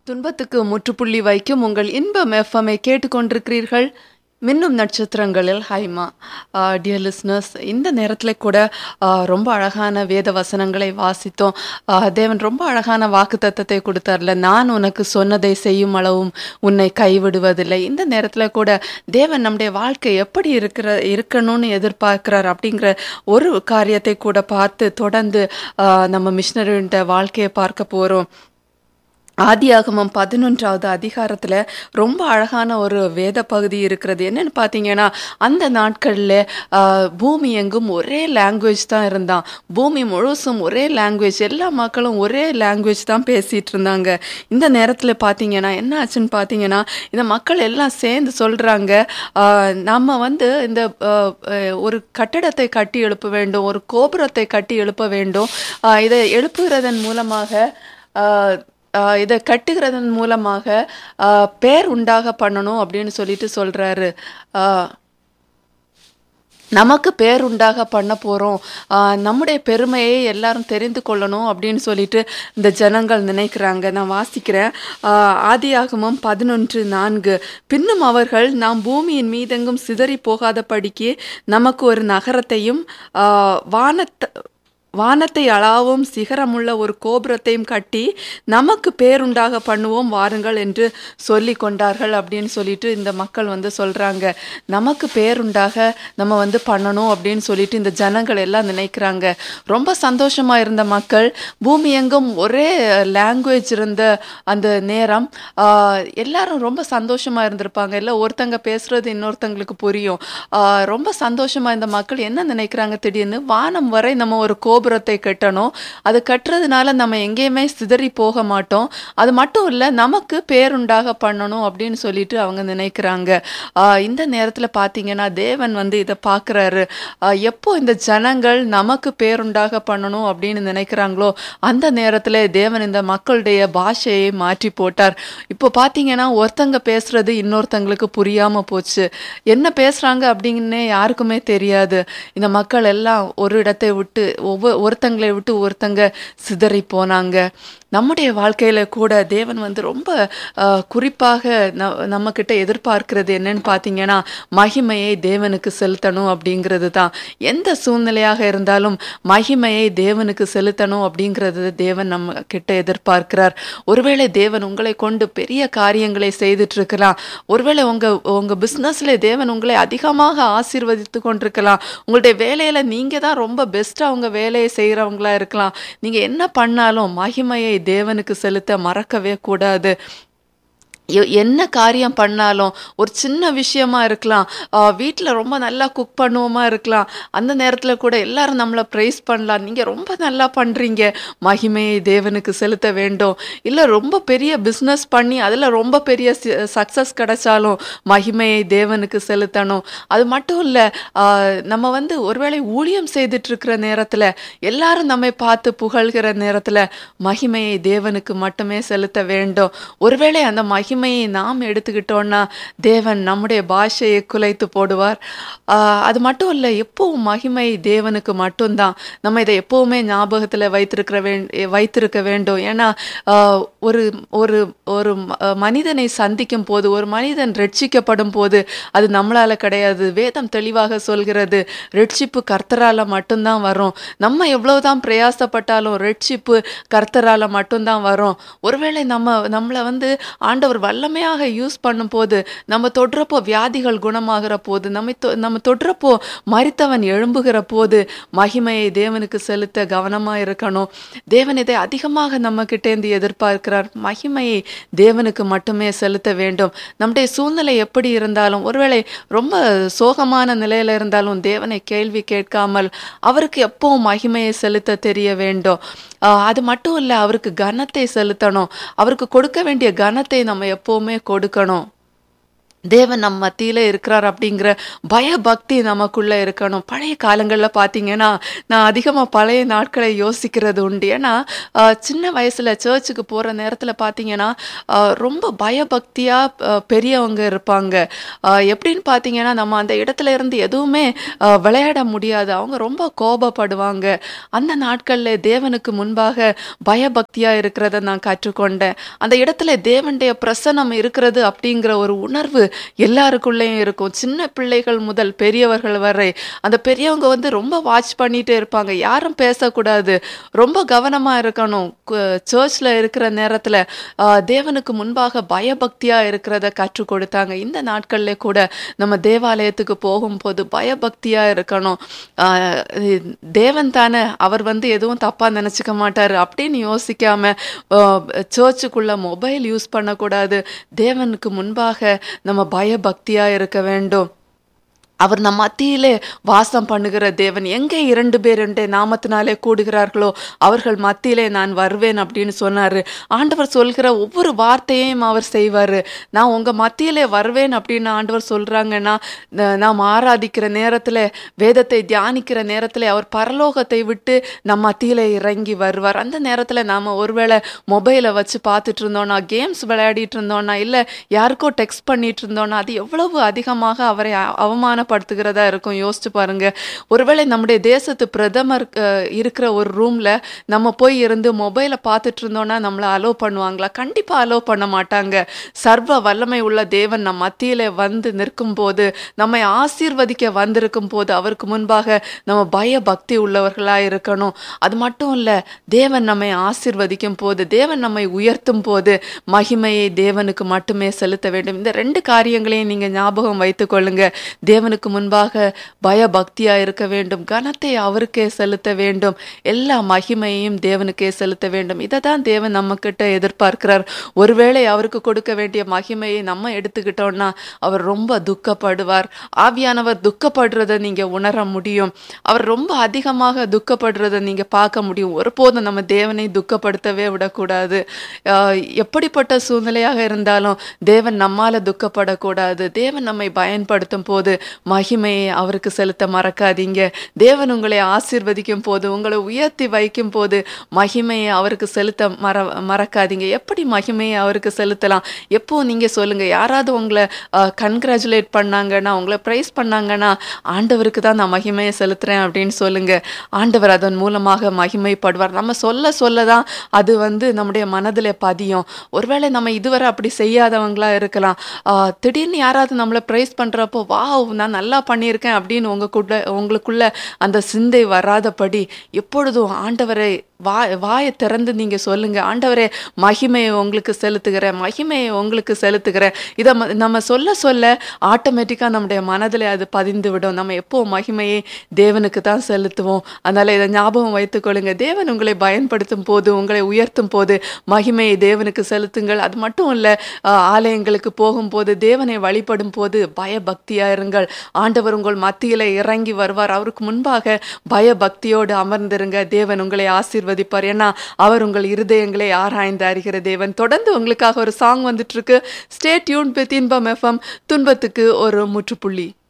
துன்பத்துக்கு முற்றுப்புள்ளி வைக்கும் உங்கள் இன்பம் எஃப்எம்ஐ கேட்டுக்கொண்டிருக்கிறீர்கள் மின்னும் நட்சத்திரங்களில் ஹைமா டியர் லிஸ்னஸ் இந்த நேரத்தில் கூட ஆ, ரொம்ப அழகான வேத வசனங்களை வாசித்தோம் ஆ, தேவன் ரொம்ப அழகான வாக்கு தத்தத்தை கொடுத்தார்ல நான் உனக்கு சொன்னதை செய்யும் அளவும் உன்னை கைவிடுவதில்லை இந்த நேரத்தில் கூட தேவன் நம்முடைய வாழ்க்கை எப்படி இருக்கிற இருக்கணும்னு எதிர்பார்க்கிறார் அப்படிங்கிற ஒரு காரியத்தை கூட பார்த்து தொடர்ந்து ஆ, நம்ம மிஷினரின்ற வாழ்க்கையை பார்க்க போகிறோம் ஆதியாகமம் பதினொன்றாவது அதிகாரத்தில் ரொம்ப அழகான ஒரு வேத பகுதி இருக்கிறது என்னன்னு பார்த்தீங்கன்னா அந்த நாட்களில் பூமி எங்கும் ஒரே லாங்குவேஜ் தான் இருந்தான் பூமி முழுசும் ஒரே லாங்குவேஜ் எல்லா மக்களும் ஒரே லாங்குவேஜ் தான் பேசிகிட்டு இருந்தாங்க இந்த நேரத்தில் பார்த்தீங்கன்னா என்ன ஆச்சுன்னு பார்த்தீங்கன்னா இந்த மக்கள் எல்லாம் சேர்ந்து சொல்கிறாங்க நம்ம வந்து இந்த ஆஹ், ஆஹ், ஒரு கட்டடத்தை கட்டி எழுப்ப வேண்டும் ஒரு கோபுரத்தை கட்டி எழுப்ப வேண்டும் ஆஹ், இதை எழுப்புகிறதன் மூலமாக ஆஹ், ஆஹ் இதை கட்டுகிறதன் மூலமாக ஆஹ் பேர் உண்டாக பண்ணணும் அப்படின்னு சொல்லிட்டு சொல்றாரு ஆஹ் நமக்கு பேர் உண்டாக பண்ண போகிறோம் நம்முடைய பெருமையை எல்லாரும் தெரிந்து கொள்ளணும் அப்படின்னு சொல்லிட்டு இந்த ஜனங்கள் நினைக்கிறாங்க நான் வாசிக்கிறேன் ஆஹ் ஆதியாகமம் பதினொன்று நான்கு பின்னும் அவர்கள் நாம் பூமியின் மீதெங்கும் சிதறி போகாதபடிக்கு நமக்கு ஒரு நகரத்தையும் ஆஹ் வானத்த வானத்தை அளாவும் சிகரமுள்ள ஒரு கோபுரத்தையும் கட்டி நமக்கு பேருண்டாக பண்ணுவோம் வாருங்கள் என்று சொல்லி கொண்டார்கள் அப்படின்னு சொல்லிட்டு இந்த மக்கள் வந்து சொல்றாங்க நமக்கு பேருண்டாக நம்ம வந்து பண்ணணும் அப்படின்னு சொல்லிட்டு இந்த ஜனங்கள் எல்லாம் நினைக்கிறாங்க ரொம்ப சந்தோஷமா இருந்த மக்கள் பூமி எங்கும் ஒரே லாங்குவேஜ் இருந்த அந்த நேரம் ஆஹ், எல்லாரும் ரொம்ப சந்தோஷமா இருந்திருப்பாங்க இல்லை ஒருத்தங்க பேசுறது இன்னொருத்தங்களுக்கு புரியும் ஆஹ், ரொம்ப சந்தோஷமா இந்த மக்கள் என்ன நினைக்கிறாங்க திடீர்னு வானம் வரை நம்ம ஒரு கோபுரத்தை கட்டணும் அது கட்டுறதுனால நம்ம எங்கேயுமே சிதறி போக மாட்டோம் அது மட்டும் இல்லை நமக்கு பேருண்டாக பண்ணணும் அப்படின்னு சொல்லிட்டு அவங்க நினைக்கிறாங்க ஆஹ், இந்த நேரத்தில் பார்த்தீங்கன்னா தேவன் வந்து இதை பார்க்குறாரு எப்போ இந்த ஜனங்கள் நமக்கு பேருண்டாக பண்ணணும் அப்படின்னு நினைக்கிறாங்களோ அந்த நேரத்தில் தேவன் இந்த மக்களுடைய பாஷையை மாற்றி போட்டார் இப்போ பார்த்தீங்கன்னா ஒருத்தங்க பேசுறது இன்னொருத்தங்களுக்கு புரியாம போச்சு என்ன பேசுறாங்க அப்படின்னே யாருக்குமே தெரியாது இந்த மக்கள் எல்லாம் ஒரு இடத்தை விட்டு ஒவ்வொரு ஒருத்தங்களை விட்டு ஒருத்தங்க சிதறி போனாங்க நம்முடைய வாழ்க்கையில கூட தேவன் வந்து ரொம்ப ஆஹ், குறிப்பாக ந நம்ம கிட்ட எதிர்பார்க்கிறது என்னன்னு பார்த்தீங்கன்னா மகிமையை தேவனுக்கு செலுத்தணும் அப்படிங்கிறது தான் எந்த சூழ்நிலையாக இருந்தாலும் மகிமையை தேவனுக்கு செலுத்தணும் அப்படிங்கிறது தேவன் நம்ம கிட்ட எதிர்பார்க்கிறார் ஒருவேளை தேவன் உங்களை கொண்டு பெரிய காரியங்களை செய்துட்டு இருக்கலாம் ஒருவேளை உங்க உங்க பிஸ்னஸ்ல தேவன் உங்களை அதிகமாக ஆசீர்வதித்து கொண்டிருக்கலாம் உங்களுடைய வேலையில நீங்க தான் ரொம்ப பெஸ்டா உங்க வேலையை செய்யறவங்களா இருக்கலாம் நீங்க என்ன பண்ணாலும் மகிமையை தேவனுக்கு செலுத்த மறக்கவே கூடாது எ- என்ன காரியம் பண்ணாலும் ஒரு சின்ன விஷயமா இருக்கலாம் வீட்டில் ரொம்ப நல்லா குக் பண்ணுவோமா இருக்கலாம் அந்த நேரத்தில் கூட எல்லாரும் நம்மளை ப்ரைஸ் பண்ணலாம் நீங்கள் ரொம்ப நல்லா பண்ணுறீங்க மகிமையை தேவனுக்கு செலுத்த வேண்டும் இல்லை ரொம்ப பெரிய பிஸ்னஸ் பண்ணி அதில் ரொம்ப பெரிய சக்ஸஸ் கிடைச்சாலும் மகிமையை தேவனுக்கு செலுத்தணும் அது மட்டும் இல்லை நம்ம வந்து ஒருவேளை ஊழியம் செய்துட்டு இருக்கிற நேரத்தில் எல்லாரும் நம்மை பார்த்து புகழ்கிற நேரத்தில் மகிமையை தேவனுக்கு மட்டுமே செலுத்த வேண்டும் ஒருவேளை அந்த மகிமையை நாம் எடுத்துக்கிட்டோம்னா தேவன் நம்முடைய பாஷையை குலைத்து போடுவார் ஆஹ் அது மட்டும் இல்லை எப்பவும் மகிமை தேவனுக்கு மட்டும்தான் நம்ம இதை எப்பவுமே ஞாபகத்தில் வைத்திருக்கிற வே வைத்திருக்க வேண்டும் ஏன்னா ஆஹ் ஒரு ஒரு ஒரு ம- மனிதனை சந்திக்கும் போது ஒரு மனிதன் ரட்சிக்கப்படும் போது அது நம்மளால கிடையாது வேதம் தெளிவாக சொல்கிறது ரட்சிப்பு கர்த்தரால மட்டும்தான் வரும் நம்ம எவ்வளவுதான் பிரயாசப்பட்டாலும் ரட்சிப்பு கர்த்தரால மட்டும்தான் வரும் ஒருவேளை நம்ம நம்மளை வந்து ஆண்டவர் வல்லமையாக யூஸ் பண்ணும்போது நம்ம தொடுறப்போ வியாதிகள் குணமாகிற போது நம்ம தொ- நம்ம தொடுறப்போ மரித்தவன் எழும்புகிற போது மகிமையை தேவனுக்கு செலுத்த கவனமா இருக்கணும் தேவன் இதை அதிகமாக நம்ம கிட்டேந்து எதிர்பார்க்கிறார் மகிமையை தேவனுக்கு மட்டுமே செலுத்த வேண்டும் நம்முடைய சூழ்நிலை எப்படி இருந்தாலும் ஒருவேளை ரொம்ப சோகமான நிலையில இருந்தாலும் தேவனை கேள்வி கேட்காமல் அவருக்கு எப்பவும் மகிமையை செலுத்த தெரிய வேண்டும் ஆஹ் அது மட்டும் இல்லை அவருக்கு கனத்தை செலுத்தணும் அவருக்கு கொடுக்க வேண்டிய கனத்தை நம்ம எப்பவுமே கொடுக்கணும் தேவன் நம்ம மத்தியில இருக்கிறார் அப்படிங்கிற பயபக்தி நமக்குள்ள இருக்கணும் பழைய காலங்களில் பார்த்தீங்கன்னா நான் அதிகமாக பழைய நாட்களை யோசிக்கிறது உண்டு ஏன்னா ஆஹ், சின்ன வயசுல சர்ச்சுக்கு போற நேரத்துல பார்த்தீங்கன்னா ஆஹ், ரொம்ப பயபக்தியாக பெரியவங்க இருப்பாங்க ஆஹ், எப்படின்னு பார்த்தீங்கன்னா நம்ம அந்த இடத்துல இருந்து எதுவுமே ஆஹ், விளையாட முடியாது அவங்க ரொம்ப கோபப்படுவாங்க அந்த நாட்களில் தேவனுக்கு முன்பாக பயபக்தியா இருக்கிறத நான் கற்றுக்கொண்டேன் அந்த இடத்துல தேவனுடைய பிரசனம் இருக்கிறது அப்படிங்கிற ஒரு உணர்வு எல்லாருக்குள்ளேயும் இருக்கும் சின்ன பிள்ளைகள் முதல் பெரியவர்கள் வரை அந்த பெரியவங்க வந்து ரொம்ப வாட்ச் பண்ணிட்டே இருப்பாங்க யாரும் பேசக்கூடாது ரொம்ப கவனமா இருக்கணும் சர்ச்ல இருக்கிற நேரத்துல ஆஹ், தேவனுக்கு முன்பாக பயபக்தியா இருக்கிறத கற்றுக் கொடுத்தாங்க இந்த நாட்கள்ல கூட நம்ம தேவாலயத்துக்கு போகும்போது பயபக்தியா இருக்கணும் ஆஹ், இது தேவன் தானே அவர் வந்து எதுவும் தப்பா நினைச்சுக்க மாட்டாரு அப்படின்னு யோசிக்காம சர்ச்சுக்குள்ள மொபைல் யூஸ் பண்ணக்கூடாது தேவனுக்கு முன்பாக நம்ம பயபக்தியா இருக்க வேண்டும் அவர் நம் மத்தியிலே வாசம் பண்ணுகிற தேவன் எங்கே இரண்டு பேர் என்ற நாமத்தினாலே கூடுகிறார்களோ அவர்கள் மத்தியிலே நான் வருவேன் அப்படின்னு சொன்னாரு ஆண்டவர் சொல்கிற ஒவ்வொரு வார்த்தையையும் அவர் செய்வாரு நான் உங்க மத்தியிலே வருவேன் அப்படின்னு ஆண்டவர் சொல்றாங்கன்னா ந- நாம் ஆராதிக்கிற நேரத்துல வேதத்தை தியானிக்கிற நேரத்துல அவர் பரலோகத்தை விட்டு நம் மத்தியிலே இறங்கி வருவார் அந்த நேரத்துல நாம ஒருவேளை மொபைலை வச்சு பார்த்துட்டு இருந்தோம்னா கேம்ஸ் விளையாடிட்டு இருந்தோம்னா இல்ல யாருக்கோ டெக்ஸ்ட் பண்ணிட்டு இருந்தோம்னா அது எவ்வளவு அதிகமாக அவரை அ- அவமானப்படுத்துகிறதா இருக்கும் யோசிச்சு பாருங்க ஒருவேளை நம்முடைய தேசத்து பிரதமர் அஹ், இருக்கிற ஒரு ரூம்ல நம்ம போய் இருந்து மொபைலை பார்த்துட்டு இருந்தோம்னா நம்மளை அலோ பண்ணுவாங்களா கண்டிப்பா அலோ பண்ண மாட்டாங்க சர்வ வல்லமை உள்ள தேவன் நம் மத்தியில வந்து நிற்கும் போது நம்மை ஆசீர்வதிக்க வந்திருக்கும் போது அவருக்கு முன்பாக நம்ம பய பக்தி உள்ளவர்களா இருக்கணும் அது மட்டும் இல்ல தேவன் நம்மை ஆசீர்வதிக்கும் போது தேவன் நம்மை உயர்த்தும் போது மகிமையை தேவனுக்கு மட்டுமே செலுத்த வேண்டும் இந்த ரெண்டு காரியங்களையும் நீங்க ஞாபகம் வைத்துக் கொள்ளுங்க தேவனுக்கு முன்பாக பயபக்தியா இருக்க வேண்டும் கனத்தை அவருக்கே செலுத்த வேண்டும் எல்லா மகிமையையும் தேவனுக்கே செலுத்த வேண்டும் இதை தான் தேவன் நம்ம கிட்ட எதிர்பார்க்கிறார் ஒருவேளை அவருக்கு கொடுக்க வேண்டிய மகிமையை நம்ம எடுத்துக்கிட்டோம்னா அவர் ரொம்ப துக்கப்படுவார் ஆவியானவர் துக்கப்படுறதை நீங்க உணர முடியும் அவர் ரொம்ப அதிகமாக துக்கப்படுறதை நீங்க பார்க்க முடியும் ஒருபோதும் நம்ம தேவனை துக்கப்படுத்தவே விடக்கூடாது ஆஹ் எப்படிப்பட்ட சூழ்நிலையாக இருந்தாலும் தேவன் நம்மால துக்கப்படக்கூடாது தேவன் நம்மை பயன்படுத்தும் போது மகிமையை அவருக்கு செலுத்த மறக்காதீங்க தேவன் உங்களை ஆசீர்வதிக்கும் போது உங்களை உயர்த்தி வைக்கும் போது மகிமையை அவருக்கு செலுத்த மற மறக்காதீங்க எப்படி மகிமையை அவருக்கு செலுத்தலாம் எப்போ நீங்க சொல்லுங்க யாராவது உங்களை கன்கிராச்சுலேட் பண்ணாங்கன்னா உங்களை ப்ரைஸ் பண்ணாங்கன்னா ஆண்டவருக்கு தான் நான் மகிமையை செலுத்துறேன் அப்படின்னு சொல்லுங்க ஆண்டவர் அதன் மூலமாக மகிமைப்படுவார் நம்ம சொல்ல சொல்ல தான் அது வந்து நம்முடைய மனதில் பதியும் ஒருவேளை நம்ம இதுவரை அப்படி செய்யாதவங்களா இருக்கலாம் ஆஹ் திடீர்னு யாராவது நம்மளை ப்ரைஸ் பண்றப்போ வாவ் நான் நல்லா பண்ணியிருக்கேன் அப்படின்னு உங்களுக்குள்ள உங்களுக்குள்ள அந்த சிந்தை வராதபடி எப்பொழுதும் ஆண்டவரை வாய் வாயை திறந்து நீங்க சொல்லுங்க ஆண்டவரே மகிமையை உங்களுக்கு செலுத்துகிறேன் மகிமையை உங்களுக்கு செலுத்துகிறேன் இதை ம- நம்ம சொல்ல சொல்ல ஆட்டோமேட்டிக்காக நம்முடைய மனதில் அது பதிந்து விடும் நம்ம எப்போ மகிமையை தேவனுக்கு தான் செலுத்துவோம் அதனால இதை ஞாபகம் வைத்துக்கொள்ளுங்க தேவன் உங்களை பயன்படுத்தும் போது உங்களை உயர்த்தும் போது மகிமையை தேவனுக்கு செலுத்துங்கள் அது மட்டும் இல்லை ஆலயங்களுக்கு போகும்போது தேவனை வழிபடும் போது பயபக்தியா இருங்கள் ஆண்டவர் உங்கள் மத்தியில இறங்கி வருவார் அவருக்கு முன்பாக பயபக்தியோடு அமர்ந்திருங்க தேவன் உங்களை ஆசீர்வதிப்பார் ஏன்னா அவர் உங்கள் இருதயங்களை ஆராய்ந்து அறிகிற தேவன் தொடர்ந்து உங்களுக்காக ஒரு சாங் வந்துட்டு இருக்கு stay tuned with Inbam F M துன்பத்துக்கு ஒரு முற்றுப்புள்ளி